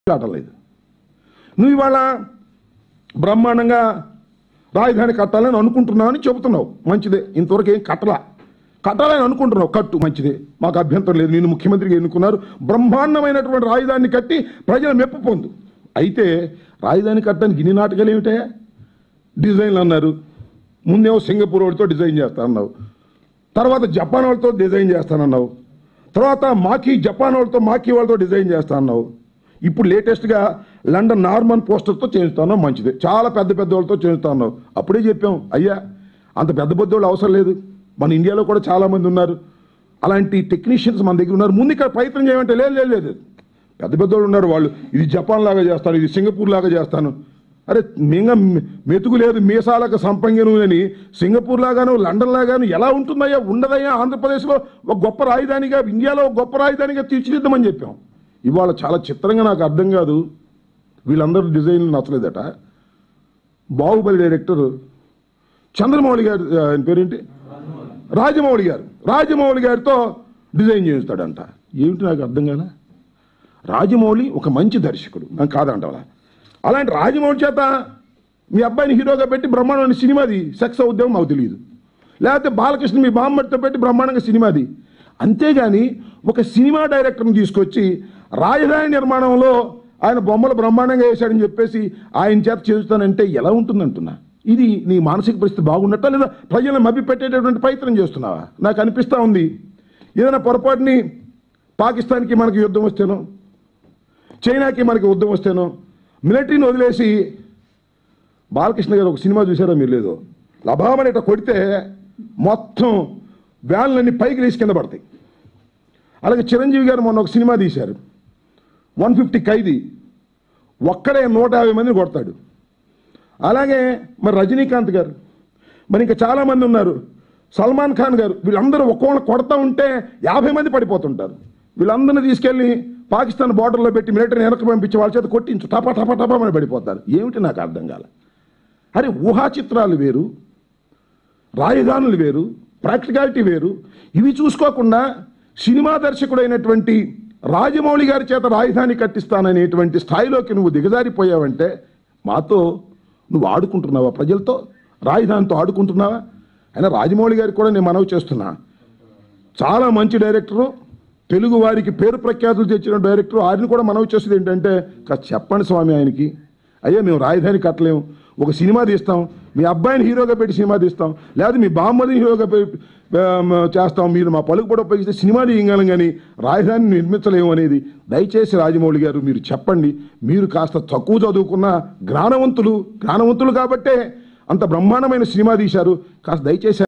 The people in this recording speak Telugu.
కావటం లేదు నువ్వు ఇవాళ బ్రహ్మాండంగా రాజధాని కట్టాలని అనుకుంటున్నావు అని చెబుతున్నావు మంచిదే ఇంతవరకు ఏం కట్టలా కట్టాలని అనుకుంటున్నావు కట్టు మంచిదే మాకు అభ్యంతరం లేదు నేను ముఖ్యమంత్రిగా ఎన్నుకున్నారు బ్రహ్మాండమైనటువంటి రాజధానిని కట్టి ప్రజల మెప్పు పొందు అయితే రాజధాని కట్టడానికి ఇన్ని నాటకాలు ఏమిటే డిజైన్లు అన్నారు ముందేమో సింగపూర్ వాళ్ళతో డిజైన్ చేస్తానన్నావు తర్వాత జపాన్ వాళ్ళతో డిజైన్ చేస్తానన్నావు తర్వాత మాకీ జపాన్ వాళ్ళతో మాకీ వాళ్ళతో డిజైన్ చేస్తానన్నావు ఇప్పుడు లేటెస్ట్గా లండన్ నార్మన్ పోస్టర్తో చేయిస్తాను మంచిది చాలా పెద్ద పెద్ద వాళ్ళతో చేయిస్తాను అప్పుడే చెప్పాం అయ్యా అంత పెద్ద పెద్ద వాళ్ళు అవసరం లేదు మన ఇండియాలో కూడా చాలామంది ఉన్నారు అలాంటి టెక్నీషియన్స్ మన దగ్గర ఉన్నారు ముందు ఇక్కడ ప్రయత్నం చేయమంటే లేదు లేదు లేదు పెద్ద పెద్ద వాళ్ళు ఉన్నారు వాళ్ళు ఇది జపాన్ లాగా చేస్తాను ఇది సింగపూర్ లాగా చేస్తాను అరే మింగ మెతుకు లేదు మీసాలకు సంపంగిను అని సింగపూర్ లాగాను లండన్ లాగాను ఎలా ఉంటుందయ్యా ఉండదయ్యా ఆంధ్రప్రదేశ్లో ఒక గొప్ప రాజధానిగా ఇండియాలో ఒక గొప్ప రాజధానిగా తీర్చిదిద్దామని చెప్పాం ఇవాళ చాలా చిత్రంగా నాకు అర్థం కాదు వీళ్ళందరూ డిజైన్లు నచ్చలేదట బాహుబలి డైరెక్టర్ చంద్రమౌళి గారు ఆ, ఆయన పేరేంటి రాజమౌళి గారు రాజమౌళి గారితో డిజైన్ చేయిస్తాడంట ఏమిటి నాకు అర్థం కాలే రాజమౌళి ఒక మంచి దర్శకుడు నాకు కాదంటావా అలాంటి రాజమౌళి చేత మీ అబ్బాయిని హీరోగా పెట్టి బ్రహ్మాండమైన సినిమాది సెక్స్ అవుద్దేమో మాకు తెలియదు లేకపోతే బాలకృష్ణ మీ బామ్మడితో పెట్టి బ్రహ్మాండంగా సినిమాది అంతేగాని ఒక సినిమా డైరెక్టర్ని తీసుకొచ్చి రాజధాని నిర్మాణంలో ఆయన బొమ్మలు బ్రహ్మాండంగా వేశాడని చెప్పేసి ఆయన చేత చేస్తానంటే ఎలా ఉంటుందంటున్నా ఇది నీ మానసిక పరిస్థితి బాగున్నట్టా లేదా ప్రజలను మభ్య పెట్టేటటువంటి ప్రయత్నం చేస్తున్నావా నాకు అనిపిస్తూ ఉంది ఏదైనా పొరపాటుని పాకిస్తాన్కి మనకి యుద్ధం వస్తేనో చైనాకి మనకి యుద్ధం వస్తేనో మిలిటరీని వదిలేసి బాలకృష్ణ గారు ఒక సినిమా చూసారో మీరు లేదో లభామని ఇట్లా కొడితే మొత్తం వ్యాన్లన్నీ పైకి లేచి కింద పడతాయి అలాగే చిరంజీవి గారు మొన్న ఒక సినిమా తీశారు వన్ ఫిఫ్టీ ఖైదీ ఒక్కడే నూట యాభై మందిని కొడతాడు అలాగే మరి రజనీకాంత్ గారు మరి ఇంకా చాలామంది ఉన్నారు సల్మాన్ ఖాన్ గారు వీళ్ళందరూ ఒక్కొక్కరు కొడతా ఉంటే యాభై మంది పడిపోతుంటారు వీళ్ళందరినీ తీసుకెళ్ళి పాకిస్తాన్ బార్డర్లో పెట్టి మిలిటరీని వెనక్కి పంపించి వాళ్ళ చేత కొట్టించు టపా టపా టపా అని పడిపోతారు ఏమిటి నాకు అర్థం కాల అరే ఊహా చిత్రాలు వేరు రాజధానులు వేరు ప్రాక్టికాలిటీ వేరు ఇవి చూసుకోకుండా సినిమా దర్శకుడైనటువంటి రాజమౌళి గారి చేత రాజధాని కట్టిస్తాననేటువంటి స్థాయిలోకి నువ్వు దిగజారిపోయావంటే మాతో నువ్వు ఆడుకుంటున్నావా ప్రజలతో రాజధానితో ఆడుకుంటున్నావా అయినా రాజమౌళి గారికి కూడా నేను మనవి చేస్తున్నా చాలా మంచి డైరెక్టరు తెలుగు వారికి పేరు ప్రఖ్యాతులు తెచ్చిన డైరెక్టర్ ఆయన కూడా మనవి చేసేది ఏంటంటే కాస్త చెప్పండి స్వామి ఆయనకి అయ్యా మేము రాజధాని కట్టలేము ఒక సినిమా తీస్తాం మీ అబ్బాయిని హీరోగా పెట్టి సినిమా తీస్తాం లేదా మీ బామ్మని హీరోగా పెట్టి ఆ, చేస్తాం మీరు మా పలుకు కూడా ఉపయోగిస్తే సినిమా తీయగలం కానీ రాజధాని నిర్మించలేము అనేది దయచేసి రాజమౌళి గారు మీరు చెప్పండి మీరు కాస్త తక్కువ చదువుకున్న జ్ఞానవంతులు జ్ఞానవంతులు కాబట్టే అంత బ్రహ్మాండమైన సినిమా తీశారు కాస్త దయచేసి